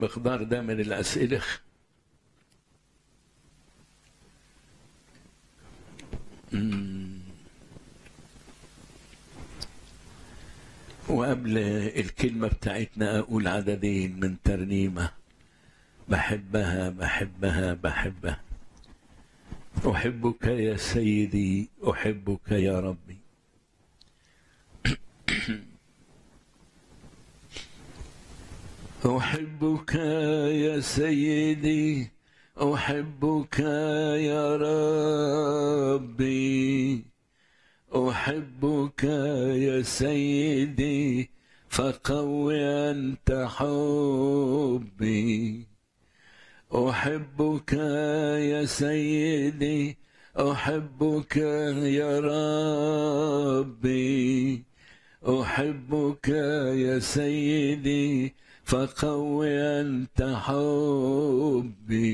مقدار ده من الأسئلة مم. وقبل الكلمة بتاعتنا أقول عددين من ترنيمة بحبها بحبها بحبها أحبك يا سيدي أحبك يا ربي أحبك يا سيدي أحبك يا ربي أحبك يا سيدي فقوي أنت حبي أحبك يا سيدي أحبك يا ربي أحبك يا سيدي فقوي أنت حبي